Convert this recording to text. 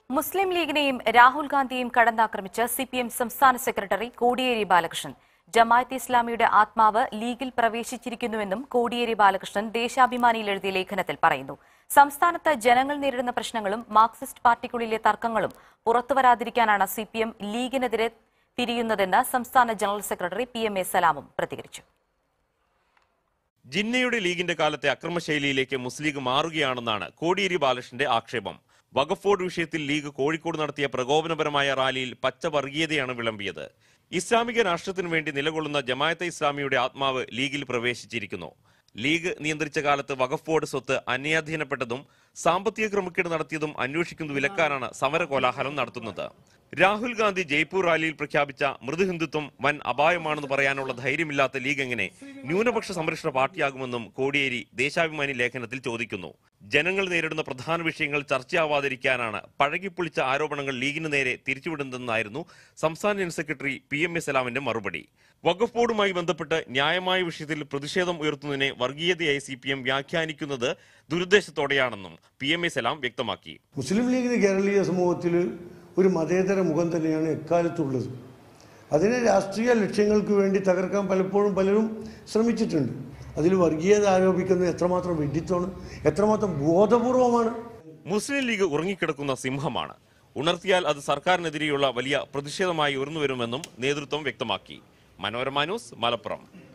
മുസ്ലിം ലീഗിനെയും രാഹുൽ ഗാന്ധിയെയും കടന്നാക്രമിച്ച് സി പി എം സംസ്ഥാന സെക്രട്ടറി കോടിയേരി ബാലകൃഷ്ണൻ ജമായത്ത് ഇസ്ലാമിയുടെ ആത്മാവ് ലീഗിൽ പ്രവേശിച്ചിരിക്കുന്നുവെന്നും കോടിയേരി ബാലകൃഷ്ണൻ ദേശാഭിമാനിയിൽ എഴുതിയ ലേഖനത്തിൽ പറയുന്നു സംസ്ഥാനത്ത് ജനങ്ങൾ നേരിടുന്ന പ്രശ്നങ്ങളും മാർക്സിസ്റ്റ് പാർട്ടിക്കുള്ളിലെ തർക്കങ്ങളും പുറത്തുവരാതിരിക്കാനാണ് സി പി എം ലീഗിനെതിരെ തിരിയുന്നതെന്ന് സംസ്ഥാന general secretary P M A സലാമും പ്രതികരിച്ചു ജിന്നയുടെ ലീഗിന്റെ കാലത്തെ അക്രമശൈലിയിലേക്ക് മുസ്ലിം ലീഗ് മാറുകയാണെന്നാണ് കോടിയേരി ബാലകൃഷ്ണന്റെ ആക്ഷേപം വഖഫ് വിഷയത്തിൽ ലീഗ് കോഴിക്കോട് നടത്തിയ പ്രകോപനപരമായ റാലിയിൽ പച്ച വർഗീയതയാണ് വിളമ്പിയത് ഇസ്ലാമിക രാഷ്ട്രത്തിനു വേണ്ടി നിലകൊള്ളുന്ന ജമായത്തെ ഇസ്ലാമിയുടെ ആത്മാവ് ലീഗിൽ പ്രവേശിച്ചിരിക്കുന്നു ലീഗ് നിയന്ത്രിച്ച കാലത്ത് വഖഫ് ബോർഡ് സ്വത്ത് അന്യാധീനപ്പെട്ടതും സാമ്പത്തിക ക്രമക്കേട് നടത്തിയതും അന്വേഷിക്കുന്ന വിലക്കാനാണ് സമര കോലാഹലം നടത്തുന്നത് രാഹുൽ ഗാന്ധി ജയ്പൂർ റാലിയിൽ പ്രഖ്യാപിച്ച മൃദുഹിന്ദുത്വം വൻ അപായമാണെന്ന് പറയാനുള്ള ധൈര്യമില്ലാത്ത ലീഗ് എങ്ങനെ ന്യൂനപക്ഷ സംരക്ഷണ പാർട്ടിയാകുമെന്നും കോടിയേരി ദേശാഭിമാനി ലേഖനത്തിൽ ചോദിക്കുന്നു ജനങ്ങൾ നേരിടുന്ന പ്രധാന വിഷയങ്ങൾ ചർച്ചയാവാതിരിക്കാനാണ് പഴകിപ്പൊളിച്ച ആരോപണങ്ങൾ ലീഗിന് നേരെ തിരിച്ചുവിടുന്നതെന്നായിരുന്നു സംസ്ഥാന general secretary P M A സലാമിന്റെ മറുപടി വഖഫ് ബോർഡുമായി ബന്ധപ്പെട്ട് ന്യായമായ വിഷയത്തിൽ പ്രതിഷേധം ഉയർത്തുന്നതിനെ വർഗീയതയായി സി പി എം വ്യാഖ്യാനിക്കുന്നത് ദുരുദ്ദേശത്തോടെയാണെന്നും പി എം എ സലാം വ്യക്തമാക്കി മുസ്ലിം ലീഗിന് കേരളീയ സമൂഹത്തിൽ ഒരു മതേതര മുഖം തന്നെയാണ് എക്കാലത്തുള്ളത് അതിനെ രാഷ്ട്രീയ ലക്ഷ്യങ്ങൾക്ക് വേണ്ടി തകർക്കാൻ പലപ്പോഴും പലരും ശ്രമിച്ചിട്ടുണ്ട് അതിൽ വർഗീയത ആരോപിക്കുന്നത് എത്രമാത്രം വിഡിത്വമാണ് എത്രമാത്രം ബോധപൂർവമാണ് മുസ്ലിം ലീഗ് ഉറങ്ങിക്കിടക്കുന്ന സിംഹമാണ് ഉണർത്തിയാൽ അത് സർക്കാരിനെതിരെയുള്ള വലിയ പ്രതിഷേധമായി ഉയർന്നുവരുമെന്നും നേതൃത്വം വ്യക്തമാക്കി മനോരമ ന്യൂസ് മലപ്പുറം